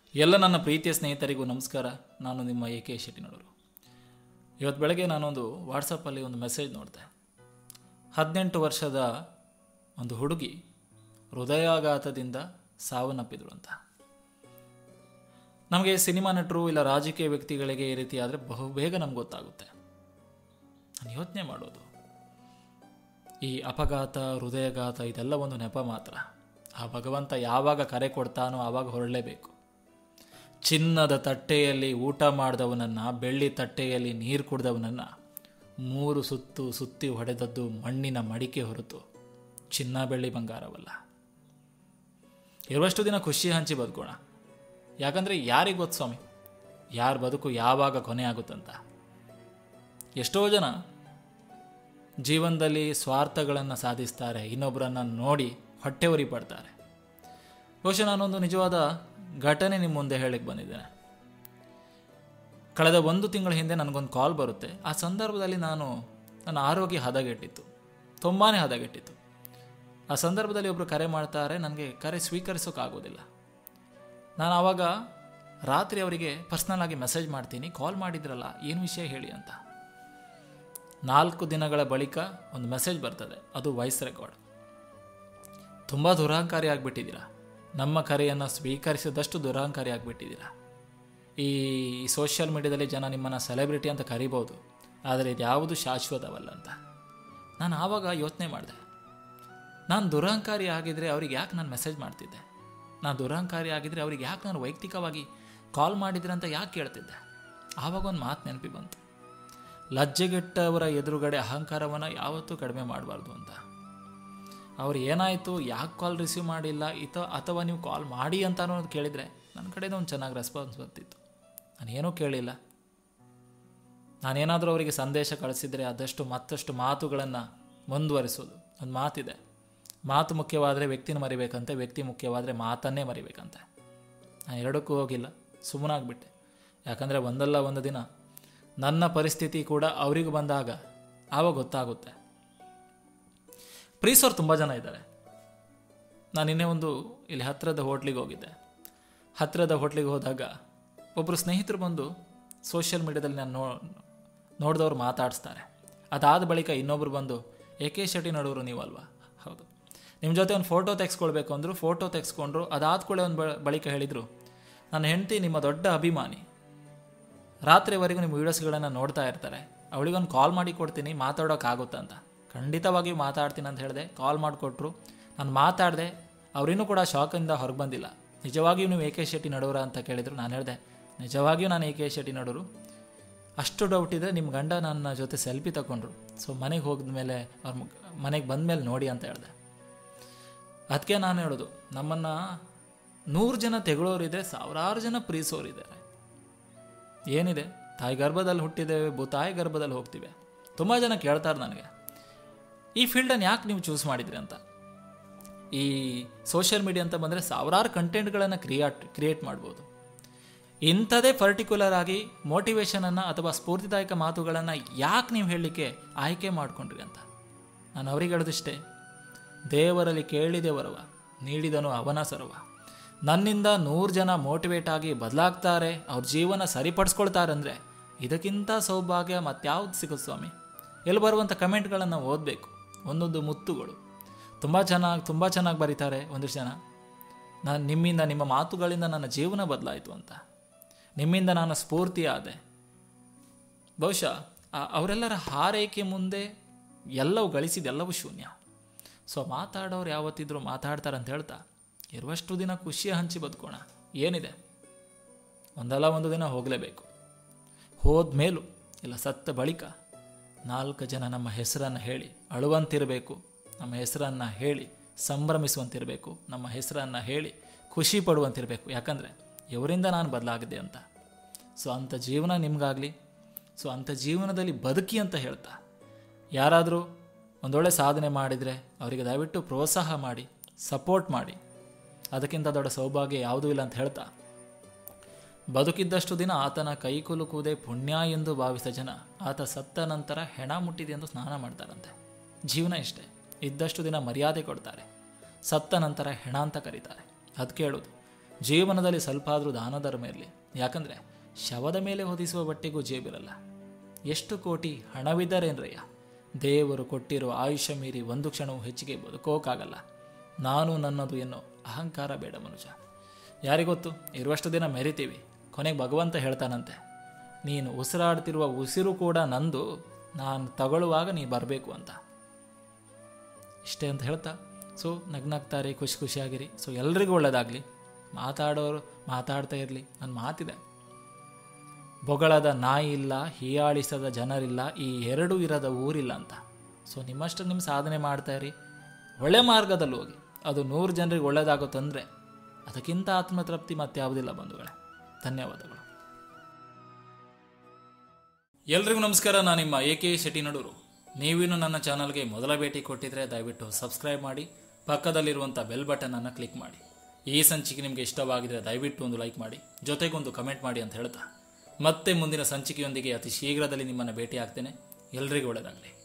ಎಲ್ಲ ನನ್ನ ಪ್ರೀತಿಯ ಸ್ನೇಹಿತರಿಗೂ ನಮಸ್ಕಾರ ನಾನು ನಿಮ್ಮ ಎ ಕೆ ಶೆಟ್ಟಿನವರು ಇವತ್ತು ಬೆಳಗ್ಗೆ ನಾನೊಂದು ವಾಟ್ಸಪ್ಪಲ್ಲಿ ಒಂದು ಮೆಸೇಜ್ ನೋಡಿದೆ ಹದಿನೆಂಟು ವರ್ಷದ ಒಂದು ಹುಡುಗಿ ಹೃದಯಾಘಾತದಿಂದ ಸಾವನ್ನಪ್ಪಿದ್ರು ಅಂತ ನಮಗೆ ಸಿನಿಮಾ ನಟರು ಇಲ್ಲ ರಾಜಕೀಯ ವ್ಯಕ್ತಿಗಳಿಗೆ ಈ ರೀತಿ ಆದರೆ ಬಹುಬೇಗ ನಮ್ಗೆ ಗೊತ್ತಾಗುತ್ತೆ ನಾನು ಯೋಚನೆ ಮಾಡೋದು ಈ ಅಪಘಾತ ಹೃದಯಘಾತ ಇದೆಲ್ಲ ಒಂದು ನೆಪ ಮಾತ್ರ ಆ ಭಗವಂತ ಯಾವಾಗ ಕರೆ ಕೊಡ್ತಾನೋ ಆವಾಗ ಹೊರಡಲೇಬೇಕು ಚಿನ್ನದ ತಟ್ಟೆಯಲ್ಲಿ ಊಟ ಮಾಡಿದವನನ್ನು ಬೆಳ್ಳಿ ತಟ್ಟೆಯಲ್ಲಿ ನೀರು ಕುಡಿದವನನ್ನು ಮೂರು ಸುತ್ತು ಸುತ್ತಿ ಹೊಡೆದದ್ದು ಮಣ್ಣಿನ ಮಡಿಕೆ ಹೊರತು ಚಿನ್ನ ಬೆಳ್ಳಿ ಬಂಗಾರವಲ್ಲ ಇರುವಷ್ಟು ದಿನ ಖುಷಿ ಹಂಚಿ ಬದುಕೋಣ ಯಾಕಂದರೆ ಯಾರಿಗೆ ಗೊತ್ತು ಸ್ವಾಮಿ ಯಾರ ಬದುಕು ಯಾವಾಗ ಕೊನೆ ಆಗುತ್ತಂತ ಎಷ್ಟೋ ಜನ ಜೀವನದಲ್ಲಿ ಸ್ವಾರ್ಥಗಳನ್ನು ಸಾಧಿಸ್ತಾರೆ ಇನ್ನೊಬ್ಬರನ್ನು ನೋಡಿ ಹೊಟ್ಟೆ ಉರಿ ಪಡ್ತಾರೆ ಬಹುಶಃ ನಾನೊಂದು ನಿಜವಾದ ಘಟನೆ ನಿಮ್ಮ ಮುಂದೆ ಹೇಳಕ್ಕೆ ಬಂದಿದ್ದೇನೆ ಕಳೆದ ಒಂದು ತಿಂಗಳ ಹಿಂದೆ ನನಗೊಂದು ಕಾಲ್ ಬರುತ್ತೆ ಆ ಸಂದರ್ಭದಲ್ಲಿ ನಾನು ನನ್ನ ಆರೋಗ್ಯ ಹದಗೆಟ್ಟಿತ್ತು ತುಂಬಾ ಹದಗೆಟ್ಟಿತ್ತು ಆ ಸಂದರ್ಭದಲ್ಲಿ ಒಬ್ಬರು ಕರೆ ಮಾಡ್ತಾರೆ ನನಗೆ ಕರೆ ಸ್ವೀಕರಿಸೋಕ್ಕಾಗೋದಿಲ್ಲ ನಾನು ಆವಾಗ ರಾತ್ರಿ ಅವರಿಗೆ ಪರ್ಸ್ನಲ್ ಆಗಿ ಮೆಸೇಜ್ ಮಾಡ್ತೀನಿ ಕಾಲ್ ಮಾಡಿದ್ರಲ್ಲ ಏನು ವಿಷಯ ಹೇಳಿ ಅಂತ ನಾಲ್ಕು ದಿನಗಳ ಬಳಿಕ ಒಂದು ಮೆಸೇಜ್ ಬರ್ತದೆ ಅದು ವಾಯ್ಸ್ ರೆಕಾರ್ಡ್ ತುಂಬ ದುರಹಂಕಾರಿ ಆಗಿಬಿಟ್ಟಿದ್ದೀರಾ ನಮ್ಮ ಕರೆಯನ್ನು ಸ್ವೀಕರಿಸಿದಷ್ಟು ದುರಹಂಕಾರಿ ಆಗಿಬಿಟ್ಟಿದ್ದೀರಾ ಈ ಸೋಷಿಯಲ್ ಮೀಡಿಯಾದಲ್ಲಿ ಜನ ನಿಮ್ಮನ್ನು ಸೆಲೆಬ್ರಿಟಿ ಅಂತ ಕರಿಬೋದು ಆದರೆ ಇದು ಯಾವುದು ಶಾಶ್ವತವಲ್ಲ ಅಂತ ನಾನು ಆವಾಗ ಯೋಚನೆ ಮಾಡಿದೆ ನಾನು ದುರಹಂಕಾರಿ ಆಗಿದ್ದರೆ ಅವ್ರಿಗೆ ಯಾಕೆ ನಾನು ಮೆಸೇಜ್ ಮಾಡ್ತಿದ್ದೆ ನಾನು ದುರಹಂಕಾರಿ ಆಗಿದ್ದರೆ ಅವ್ರಿಗೆ ಯಾಕೆ ನಾನು ವೈಯಕ್ತಿಕವಾಗಿ ಕಾಲ್ ಮಾಡಿದ್ರೆ ಅಂತ ಯಾಕೆ ಕೇಳ್ತಿದ್ದೆ ಆವಾಗ ಒಂದು ಮಾತು ನೆನಪಿ ಬಂತು ಲಜ್ಜೆಗೆಟ್ಟವರ ಎದುರುಗಡೆ ಅಹಂಕಾರವನ್ನು ಯಾವತ್ತೂ ಕಡಿಮೆ ಮಾಡಬಾರ್ದು ಅಂತ ಅವ್ರು ಏನಾಯಿತು ಯಾಕೆ ಕಾಲ್ ರಿಸೀವ್ ಮಾಡಿಲ್ಲ ಇತ ಅಥವಾ ನೀವು ಕಾಲ್ ಮಾಡಿ ಅಂತ ಅನ್ನೋದು ಕೇಳಿದರೆ ನನ್ನ ಕಡೆಯಿಂದ ಒಂದು ಚೆನ್ನಾಗಿ ರೆಸ್ಪಾನ್ಸ್ ಬರ್ತಿತ್ತು ನಾನೇನೂ ಕೇಳಿಲ್ಲ ನಾನೇನಾದರೂ ಅವರಿಗೆ ಸಂದೇಶ ಕಳಿಸಿದರೆ ಆದಷ್ಟು ಮತ್ತಷ್ಟು ಮಾತುಗಳನ್ನು ಮುಂದುವರಿಸೋದು ಒಂದು ಮಾತಿದೆ ಮಾತು ಮುಖ್ಯವಾದರೆ ವ್ಯಕ್ತಿನ ಮರಿಬೇಕಂತೆ ವ್ಯಕ್ತಿ ಮುಖ್ಯವಾದರೆ ಮಾತನ್ನೇ ಮರಿಬೇಕಂತೆ ನಾನು ಎರಡಕ್ಕೂ ಹೋಗಿಲ್ಲ ಸುಮ್ಮನಾಗ್ಬಿಟ್ಟೆ ಯಾಕಂದರೆ ಒಂದಲ್ಲ ಒಂದು ದಿನ ನನ್ನ ಪರಿಸ್ಥಿತಿ ಕೂಡ ಅವರಿಗೂ ಬಂದಾಗ ಆವಾಗ ಗೊತ್ತಾಗುತ್ತೆ ಪ್ರೀಸೋರು ತುಂಬ ಜನ ಇದ್ದಾರೆ ನಾನು ನಿನ್ನೆ ಒಂದು ಇಲ್ಲಿ ಹತ್ತಿರದ ಹೋಟ್ಲಿಗೆ ಹೋಗಿದ್ದೆ ಹತ್ತಿರದ ಹೋಟ್ಲಿಗೆ ಹೋದಾಗ ಒಬ್ಬರು ಸ್ನೇಹಿತರು ಬಂದು ಸೋಷಿಯಲ್ ಮೀಡ್ಯಾದಲ್ಲಿ ನಾನು ನೋ ನೋಡಿದವ್ರು ಮಾತಾಡಿಸ್ತಾರೆ ಅದಾದ ಬಳಿಕ ಇನ್ನೊಬ್ರು ಬಂದು ಎ ಕೆ ಶೆಟ್ಟಿ ನಡುವರು ನೀವಲ್ವಾ ಹೌದು ನಿಮ್ಮ ಜೊತೆ ಒಂದು ಫೋಟೋ ತೆಗೆಸ್ಕೊಳ್ಬೇಕು ಅಂದರು ಫೋಟೋ ತೆಗೆಸ್ಕೊಂಡ್ರು ಅದಾದ ಕೂಡಲೇ ಒಂದು ಬಳಿಕ ಹೇಳಿದರು ನನ್ನ ಹೆಂಡತಿ ನಿಮ್ಮ ದೊಡ್ಡ ಅಭಿಮಾನಿ ರಾತ್ರಿವರೆಗೂ ನಿಮ್ಮ ವೀಡಿಯೋಸ್ಗಳನ್ನು ನೋಡ್ತಾ ಇರ್ತಾರೆ ಅವಳಿಗೊಂದು ಕಾಲ್ ಮಾಡಿ ಕೊಡ್ತೀನಿ ಮಾತಾಡೋಕ್ಕಾಗುತ್ತಾ ಅಂತ ಖಂಡಿತವಾಗಿಯೂ ಮಾತಾಡ್ತೀನಿ ಅಂತ ಹೇಳಿದೆ ಕಾಲ್ ಮಾಡಿಕೊಟ್ರು ನಾನು ಮಾತಾಡಿದೆ ಅವರಿನ್ನೂ ಕೂಡ ಶಾಕಿಂದ ಹೊರಗೆ ಬಂದಿಲ್ಲ ನಿಜವಾಗಿಯೂ ನೀವು ಎ ಕೆ ಶೆಟ್ಟಿ ನಡೋರ ಅಂತ ಕೇಳಿದರು ನಾನು ಹೇಳಿದೆ ನಿಜವಾಗಿಯೂ ನಾನು ಎ ಕೆ ಶೆಟ್ಟಿ ನಡೋರು ಅಷ್ಟು ಡೌಟ್ ಇದ್ದರೆ ನಿಮ್ಮ ಗಂಡ ನನ್ನ ಜೊತೆ ಸೆಲ್ಫಿ ತಗೊಂಡ್ರು ಸೊ ಮನೆಗೆ ಹೋಗಿದ ಮೇಲೆ ಅವ್ರ ಮನೆಗೆ ಬಂದ ಮೇಲೆ ನೋಡಿ ಅಂತ ಹೇಳಿದೆ ಅದಕ್ಕೆ ನಾನು ಹೇಳೋದು ನಮ್ಮನ್ನು ನೂರು ಜನ ತೆಗಳೋರಿದೆ ಸಾವಿರಾರು ಜನ ಪ್ರೀಸೋರಿದ್ದಾರೆ ಏನಿದೆ ತಾಯಿ ಗರ್ಭದಲ್ಲಿ ಹುಟ್ಟಿದ್ದೇವೆ ಬು ತಾಯಿ ಗರ್ಭದಲ್ಲಿ ಹೋಗ್ತಿವೆ ತುಂಬ ಜನ ಕೇಳ್ತಾರೆ ನನಗೆ ಈ ಫೀಲ್ಡನ್ನು ಯಾಕೆ ನೀವು ಚೂಸ್ ಮಾಡಿದ್ರಿ ಅಂತ ಈ ಸೋಷಿಯಲ್ ಮೀಡಿಯಾ ಅಂತ ಬಂದರೆ ಸಾವಿರಾರು ಕಂಟೆಂಟ್ಗಳನ್ನು ಕ್ರಿಯಾಟ್ ಕ್ರಿಯೇಟ್ ಮಾಡ್ಬೋದು ಇಂಥದೇ ಪರ್ಟಿಕ್ಯುಲರ್ ಆಗಿ ಮೋಟಿವೇಶನನ್ನು ಅಥವಾ ಸ್ಫೂರ್ತಿದಾಯಕ ಮಾತುಗಳನ್ನು ಯಾಕೆ ನೀವು ಹೇಳಲಿಕ್ಕೆ ಆಯ್ಕೆ ಮಾಡಿಕೊಂಡ್ರಿ ಅಂತ ನಾನು ಅವ್ರಿಗೆ ಹೇಳೋದಿಷ್ಟೇ ದೇವರಲ್ಲಿ ಕೇಳಿದೆವರವ ನೀಡಿದನು ಅವನ ಸರ್ವ ನನ್ನಿಂದ ನೂರು ಜನ ಮೋಟಿವೇಟ್ ಆಗಿ ಬದಲಾಗ್ತಾರೆ ಅವ್ರ ಜೀವನ ಸರಿಪಡಿಸ್ಕೊಳ್ತಾರೆ ಅಂದರೆ ಇದಕ್ಕಿಂತ ಸೌಭಾಗ್ಯ ಮತ್ಯಾವ್ದು ಸಿಗುತ್ತೆ ಸ್ವಾಮಿ ಎಲ್ಲಿ ಬರುವಂಥ ಕಮೆಂಟ್ಗಳನ್ನು ಓದಬೇಕು ಒಂದೊಂದು ಮುತ್ತುಗಳು ತುಂಬ ಚೆನ್ನಾಗಿ ತುಂಬ ಚೆನ್ನಾಗಿ ಬರೀತಾರೆ ಒಂದಿಷ್ಟು ಜನ ನಾನು ನಿಮ್ಮಿಂದ ನಿಮ್ಮ ಮಾತುಗಳಿಂದ ನನ್ನ ಜೀವನ ಬದಲಾಯಿತು ಅಂತ ನಿಮ್ಮಿಂದ ನಾನು ಸ್ಫೂರ್ತಿ ಆದೆ ಬಹುಶಃ ಅವರೆಲ್ಲರ ಹಾರೈಕೆ ಮುಂದೆ ಎಲ್ಲವೂ ಗಳಿಸಿದೆಲ್ಲವೂ ಶೂನ್ಯ ಸೊ ಮಾತಾಡೋರು ಯಾವತ್ತಿದ್ರೂ ಮಾತಾಡ್ತಾರೆ ಅಂತ ಹೇಳ್ತಾ ಇರುವಷ್ಟು ದಿನ ಖುಷಿಯ ಹಂಚಿ ಬದುಕೋಣ ಏನಿದೆ ಒಂದಲ್ಲ ಒಂದು ದಿನ ಹೋಗಲೇಬೇಕು ಹೋದ ಮೇಲೂ ಇಲ್ಲ ಸತ್ತ ಬಳಿಕ ನಾಲ್ಕು ಜನ ನಮ್ಮ ಹೆಸರನ್ನು ಹೇಳಿ ಅಳುವಂತಿರಬೇಕು ನಮ್ಮ ಹೆಸರನ್ನು ಹೇಳಿ ಸಂಭ್ರಮಿಸುವಂತಿರಬೇಕು ನಮ್ಮ ಹೆಸರನ್ನು ಹೇಳಿ ಖುಷಿ ಪಡುವಂತಿರಬೇಕು ಯಾಕಂದರೆ ಇವರಿಂದ ನಾನು ಬದಲಾಗಿದೆ ಅಂತ ಸೊ ಅಂಥ ಜೀವನ ನಿಮಗಾಗಲಿ ಸೊ ಅಂಥ ಜೀವನದಲ್ಲಿ ಬದುಕಿ ಅಂತ ಹೇಳ್ತಾ ಯಾರಾದರೂ ಒಂದೊಳ್ಳೆ ಸಾಧನೆ ಮಾಡಿದರೆ ಅವರಿಗೆ ದಯವಿಟ್ಟು ಪ್ರೋತ್ಸಾಹ ಮಾಡಿ ಸಪೋರ್ಟ್ ಮಾಡಿ ಅದಕ್ಕಿಂತ ದೊಡ್ಡ ಸೌಭಾಗ್ಯ ಯಾವುದೂ ಇಲ್ಲ ಅಂತ ಹೇಳ್ತಾ ಬದುಕಿದ್ದಷ್ಟು ದಿನ ಆತನ ಕೈ ಕುಲುಕುವುದೇ ಪುಣ್ಯ ಎಂದು ಭಾವಿಸಿದ ಜನ ಆತ ಸತ್ತ ನಂತರ ಹೆಣ ಮುಟ್ಟಿದೆ ಎಂದು ಸ್ನಾನ ಮಾಡ್ತಾರಂತೆ ಜೀವನ ಇಷ್ಟೇ ಇದ್ದಷ್ಟು ದಿನ ಮರ್ಯಾದೆ ಕೊಡ್ತಾರೆ ಸತ್ತ ನಂತರ ಹೆಣ ಅಂತ ಕರೀತಾರೆ ಅದು ಕೇಳೋದು ಜೀವನದಲ್ಲಿ ಸ್ವಲ್ಪ ಆದರೂ ದಾನ ಧರ್ಮ ಇರಲಿ ಯಾಕಂದರೆ ಶವದ ಮೇಲೆ ಹೊದಿಸುವ ಬಟ್ಟೆಗೂ ಜೇಬಿರಲ್ಲ ಎಷ್ಟು ಕೋಟಿ ಹಣವಿದ್ದರೇನ್ರಯ್ಯ ದೇವರು ಕೊಟ್ಟಿರೋ ಆಯುಷ್ಯ ಮೀರಿ ಒಂದು ಕ್ಷಣವೂ ಹೆಚ್ಚಿಗೆ ಬದುಕೋಕ್ಕಾಗಲ್ಲ ನಾನು ನನ್ನದು ಎನ್ನೋ ಅಹಂಕಾರ ಬೇಡ ಮನುಜ ಯಾರಿಗೊತ್ತು ಇರುವಷ್ಟು ದಿನ ಮೆರಿತೀವಿ ಕೊನೆಗೆ ಭಗವಂತ ಹೇಳ್ತಾನಂತೆ ನೀನು ಉಸಿರಾಡ್ತಿರುವ ಉಸಿರು ಕೂಡ ನಂದು ನಾನು ತಗೊಳ್ಳುವಾಗ ನೀ ಬರಬೇಕು ಅಂತ ಇಷ್ಟೇ ಅಂತ ಹೇಳ್ತಾ ಸೊ ನಗ್ನಗ್ತಾರೆ ಖುಷಿ ಖುಷಿಯಾಗಿರಿ ಸೊ ಎಲ್ರಿಗೂ ಒಳ್ಳೆಯದಾಗಲಿ ಮಾತಾಡೋರು ಮಾತಾಡ್ತಾ ಇರಲಿ ನನ್ನ ಮಾತಿದೆ ಬೊಗಳದ ನಾಯಿ ಇಲ್ಲ ಹೀಯಾಳಿಸದ ಜನರಿಲ್ಲ ಈ ಎರಡೂ ಇರದ ಊರಿಲ್ಲ ಅಂತ ಸೊ ನಿಮ್ಮಷ್ಟು ನಿಮ್ಮ ಸಾಧನೆ ಮಾಡ್ತಾ ಇರಿ ಒಳ್ಳೆ ಮಾರ್ಗದಲ್ಲಿ ಹೋಗಿ ಅದು ನೂರು ಜನರಿಗೆ ಒಳ್ಳೆಯದಾಗುತ್ತಂದರೆ ಅದಕ್ಕಿಂತ ಆತ್ಮತೃಪ್ತಿ ಮತ್ತೆ ಯಾವುದಿಲ್ಲ ಬಂಧುಗಳೇ ಧನ್ಯವಾದಗಳು ಎಲ್ರಿಗೂ ನಮಸ್ಕಾರ ನಾನು ನಿಮ್ಮ ಎ ಕೆ ಶೆಟ್ಟಿ ನಡೂರು ನೀವಿನ್ನು ನನ್ನ ಚಾನಲ್ಗೆ ಮೊದಲ ಭೇಟಿ ಕೊಟ್ಟಿದ್ರೆ ದಯವಿಟ್ಟು ಸಬ್ಸ್ಕ್ರೈಬ್ ಮಾಡಿ ಪಕ್ಕದಲ್ಲಿರುವಂಥ ಬೆಲ್ ಬಟನ್ ಅನ್ನು ಕ್ಲಿಕ್ ಮಾಡಿ ಈ ಸಂಚಿಕೆ ನಿಮಗೆ ಇಷ್ಟವಾಗಿದ್ರೆ ದಯವಿಟ್ಟು ಒಂದು ಲೈಕ್ ಮಾಡಿ ಜೊತೆಗೊಂದು ಕಮೆಂಟ್ ಮಾಡಿ ಅಂತ ಹೇಳ್ತಾ ಮತ್ತೆ ಮುಂದಿನ ಸಂಚಿಕೆಯೊಂದಿಗೆ ಅತಿ ಶೀಘ್ರದಲ್ಲಿ ನಿಮ್ಮನ್ನು ಭೇಟಿ ಆಗ್ತೇನೆ ಎಲ್ರಿಗೂ ಒಳ್ಳೆಯದಾಗಲಿ